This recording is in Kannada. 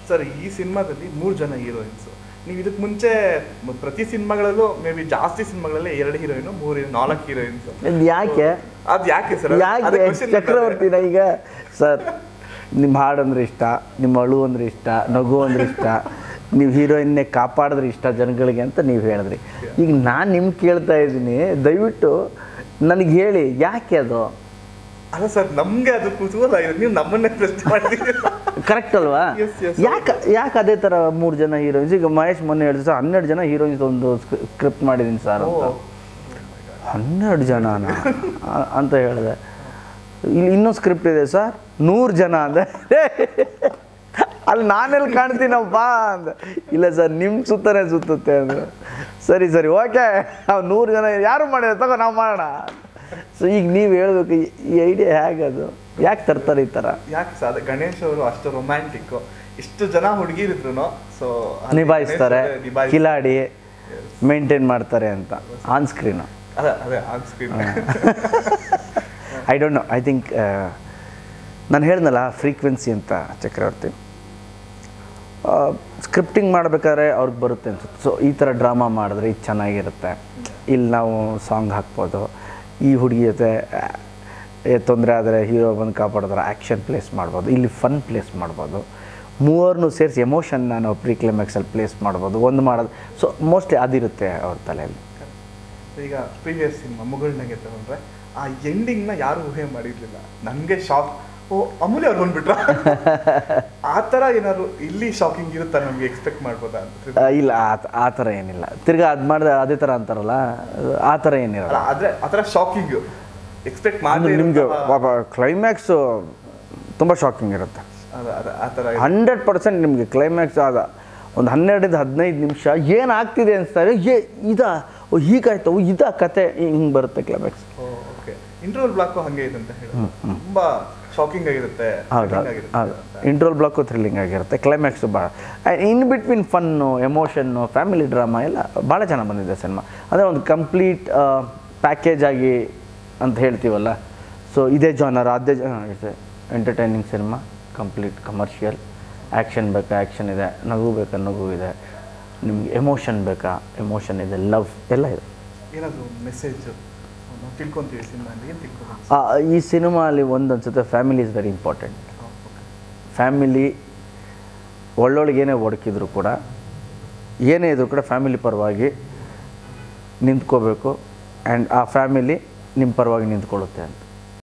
ಸರ್ ಈ ಸಿನಿಮಾದಲ್ಲಿ ಮೂರು ಜನ ಹೀರೋಯಿನ್ಸ್ ನೀವು ಇದಕ್ಕೆ ಮುಂಚೆ ಮ- ಪ್ರತಿ ಸಿನಿಮಾಗಳಲ್ಲೂ ಮೇ ಬಿ ಜಾಸ್ತಿ ಸಿನಿಮಾಗಳಲ್ಲಿ ಎರಡು ಹೀರೋಯಿನ್ ಮೂರು ನಾಲ್ಕು ಹೀರೋಯಿನ್ಸ್ ಇದ್ ಯಾಕೆ ಅದು ಯಾಕೆ ಸರ್ ಯಾಕೆ ಚಕ್ರವರ್ತಿನ ಈಗ ಸರ್ ನಿಮ್ಮ ಹಾಡು ಅಂದ್ರೆ ಇಷ್ಟ ನಿಮ್ಮ ಅಳು ಅಂದ್ರೆ ಇಷ್ಟ ನಗು ಅಂದ್ರೆ ಇಷ್ಟ ನೀವು ಹೀರೋಯಿನ್ನೇ ಕಾಪಾಡಿದ್ರೆ ಇಷ್ಟ ಜನಗಳಿಗೆ ಅಂತ ನೀವು ಹೇಳಿದ್ರಿ ಈಗ ನಾನು ನಿಮ್ಗೆ ಕೇಳ್ತಾ ಇದ್ದೀನಿ ದಯವಿಟ್ಟು ನನಗೆ ಹೇಳಿ ಯಾಕೆ ಅದು ಅಲ್ಲ ಸರ್ ನಮ್ಗೆ ಅದು ಕುತೂಹಲ ಇದೆ ನೀವು ನಮ್ಮನ್ನೇ ಪ್ರಶ್ನೆ ಮಾಡಿದ್ದೀರಿ ಕರೆಕ್ಟ್ ಅಲ್ವಾ Yes, yes. ಯಾಕೆ ಯಾಕೆ ಅದೇ ಥರ ಮೂರು ಜನ ಹೀರೋಯಿನ್ಸ್ ಈಗ ಮಹೇಶ್ ಮೊನ್ನೆ ಹೇಳಿದ್ರು ಸರ್ ಹನ್ನೆರಡು ಜನ ಹೀರೋಯಿನ್ಸ್ ಒಂದು ಸ್ಕ್ರಿಪ್ಟ್ ಮಾಡಿದ್ದೀನಿ ಸರ್ ಅಂತ ಹನ್ನೆರಡು ಜನನ ಆ- ಅಂತ ಹೇಳಿದೆ ಇಲ್ಲಿ ಇನ್ನೊಂದು ಸ್ಕ್ರಿಪ್ಟ್ ಇದೆ ಸರ್ ನೂರು ಜನ ಅಂದೆ ಅಲ್ಲಿ ನಾನೆಲ್ಲಿ ಕಾಣ್ತೀನಪ್ಪ ಅಂದೆ ಇಲ್ಲ ಸರ್ ನಿಮ್ಮ ಸುತ್ತನೇ ಸುತ್ತುತ್ತೆ ಅಂದ್ರೆ ಸರಿ ಸರಿ ಓಕೆ ನಾವು ನೂರು ಜನ ಯಾರು ಮಾಡಿದ್ರೆ ತಗೋ ನಾವು ಮಾಡೋಣ ಸೊ ಈಗ ನೀವು ಹೇಳ್ಬೇಕು ಈ- ಈ ಐಡಿಯಾ ಹೇಗೆ ಅದು ಯಾಕೆ ತರ್ತಾರೆ ಈ ಥರ ಯಾಕೆ ಸರ್ ಅದೇ ಗಣೇಶ್ ಅವರು ಅಷ್ಟು ರೊಮ್ಯಾಂಟಿಕ್ ಇಷ್ಟು ಜನ ಹುಡುಗಿರಿದ್ರು ಸೊ ನಿಭಾಯಿಸ್ತಾರೆ ಕಿಲಾಡಿ ಮೇಂಟೈನ್ ಮಾಡ್ತಾರೆ ಅಂತ ಆನ್ ಸ್ಕ್ರೀನು ಅದೇ ಅದೇ on screen I don't know I think ನಾನು ಹೇಳ್ದಲ್ಲ ಫ್ರೀಕ್ವೆನ್ಸಿ ಅಂತ ಚಕ್ರವರ್ತಿ ಸ್ಕ್ರಿಪ್ಟಿಂಗ್ ಮಾಡಬೇಕಾದ್ರೆ ಅವ್ರಿಗೆ ಬರುತ್ತೆ ಅನ್ಸುತ್ತೆ ಸೊ ಈ ಥರ ಡ್ರಾಮಾ ಮಾಡಿದ್ರೆ ಇದು ಚೆನ್ನಾಗಿರುತ್ತೆ ಇಲ್ಲಿ ನಾವು ಸಾಂಗ್ ಹಾಕ್ಬೋದು ಈ ಹುಡುಗಿ ಜೊತೆ ತೊಂದರೆ ಆದರೆ ಹೀರೋ ಬಂದು ಕಾಪಾಡಿದ್ರೆ ಆ್ಯಕ್ಷನ್ ಪ್ಲೇಸ್ ಮಾಡ್ಬೋದು ಇಲ್ಲಿ ಫನ್ ಪ್ಲೇಸ್ ಮಾಡ್ಬೋದು ಮೂವರನ್ನು ಸೇರಿಸಿ ಎಮೋಷನ್ನ ನಾವು ಪ್ರೀ ಕ್ಲೈಮ್ಯಾಕ್ಸಲ್ಲಿ ಪ್ಲೇಸ್ ಮಾಡ್ಬೋದು ಒಂದು ಮಾಡೋದು ಸೊ ಮೋಸ್ಟ್ಲಿ ಅದಿರುತ್ತೆ ಅವ್ರ ತಲೆಯಲ್ಲಿ ಈಗ ಪ್ರೀವಿಯಸ್ ಸಿನಿಮಾ ಮುಗುಳ್ನಾಗೆ ತಗೊಂಡ್ರೆ ಆ ಎಂಡಿಂಗ್ ನ ಯಾರು ಊಹೆ ಮಾಡಿರ್ಲಿಲ್ಲ ನನ್ಗೆ ಶಾಕ್ ಓ ಅಮೂಲ್ಯ ಅವ್ರು ಬಂದ್ಬಿಟ್ರ ಆ ತರ ಏನಾದ್ರು ಇಲ್ಲಿ ಶಾಕಿಂಗ್ ಇರುತ್ತಾ ನಮ್ಗೆ ಎಕ್ಸ್ಪೆಕ್ಟ್ ಮಾಡ್ಬೋದಾ ಅಂತ ಆ, ಇಲ್ಲ ಆ- ಆ ಥರ ಏನಿಲ್ಲ ತಿರ್ಗಾ ಅದು ಮಾಡಿದ್ರೆ ಅದೇ ಥರ ಅಂತಾರಲ್ಲ ಆ ಥರ ಏನಿರಲ್ಲ ಅಲ್ಲ ಆದ್ರೆ ಆತರ ಶಾಕಿಂಗ್ ಎಕ್ಸ್ಪೆಕ್ಟ್ ಅಂದ್ರೆ ಮಾಡದೆ ನಿಮಗೆ ಕ್ಲೈಮ್ಯಾಕ್ಸು ತುಂಬ ಶಾಕಿಂಗ್ ಇರುತ್ತೆ ಆ ತರ ಹಂಡ್ರೆಡ್ ಪರ್ಸೆಂಟ್ ನಿಮಗೆ ಕ್ಲೈಮ್ಯಾಕ್ಸ್ ಆದ ಒಂದು ಹನ್ನೆರಡರಿಂದ ಹದಿನೈದು ನಿಮಿಷ ಏನು ಆಗ್ತಿದೆ ಅನ್ಸ್ತಾರೆ ಏ ಇದಾ ಓ ಹೀಗಾಯ್ತು ಓ ಇದಾ ಕತೆ ಹಿಂಗೆ ಬರುತ್ತೆ ಕ್ಲೈಮ್ಯಾಕ್ಸ್ ಓಕೆ ಇಂಟರ್ವಲ್ ಬ್ಲಾಕ್ ಹಂಗೆ ಇದೆ ಅಂತ ಹೇಳಿ ತುಂಬಾ ಶಾಕಿಂಗ್ ಆಗಿರುತ್ತೆ ಹೌದು thrilling ಆಗಿರುತ್ತೆ ಹೌದು ಇಂಟ್ರೋಲ್ ಬ್ಲಾಕು ಥ್ರಿಲ್ಲಿಂಗ್ ಆಗಿರುತ್ತೆ ಕ್ಲೈಮ್ಯಾಕ್ಸು ಭಾಳ in between fun emotion family drama ಎಲ್ಲ ಭಾಳ ಚೆನ್ನಾಗಿ ಬಂದಿದೆ ಸಿನಿಮಾ ಅಂದರೆ ಒಂದು ಕಂಪ್ಲೀಟ್ ಪ್ಯಾಕೇಜ್ ಆಗಿ ಅಂತ ಹೇಳ್ತೀವಲ್ಲ ಸೊ ಇದೇ ಜಾನರ್ ಅದೇ it's entertaining cinema complete commercial action ಬೇಕಾ ಆ್ಯಕ್ಷನ್ ಇದೆ ನಗು ಬೇಕಾ ನಗು ಇದೆ ನಿಮ್ಗೆ ಎಮೋಷನ್ ಬೇಕಾ ಎಮೋಷನ್ ಇದೆ ಲವ್ ಎಲ್ಲ ಇದೆ ಏನಾದ್ರು ಮೆಸೇಜ್ ನಾವು ತಿಳ್ಕೊಂತೀವಿ ಸಿನಿಮಾ ಏನು ತಿಳ್ಕೊಂತೀವಿ ಆ, ಈ ಸಿನಿಮಾಲಿ ಒಂದು ಅನ್ಸುತ್ತೆ family is very important family ಒಳ್ಳೊಳಗೇನೇ ಒಡಕಿದ್ರು ಕೂಡ ಏನೇ ಇದ್ರೂ ಕೂಡ ಫ್ಯಾಮಿಲಿ ಪರವಾಗಿ ನಿಂತ್ಕೋಬೇಕು ಆ್ಯಂಡ್ ಆ ಫ್ಯಾಮಿಲಿ ನಿಮ್ಮ ಪರವಾಗಿ ನಿಂತ್ಕೊಳ್ಳುತ್ತೆ ಅಂತ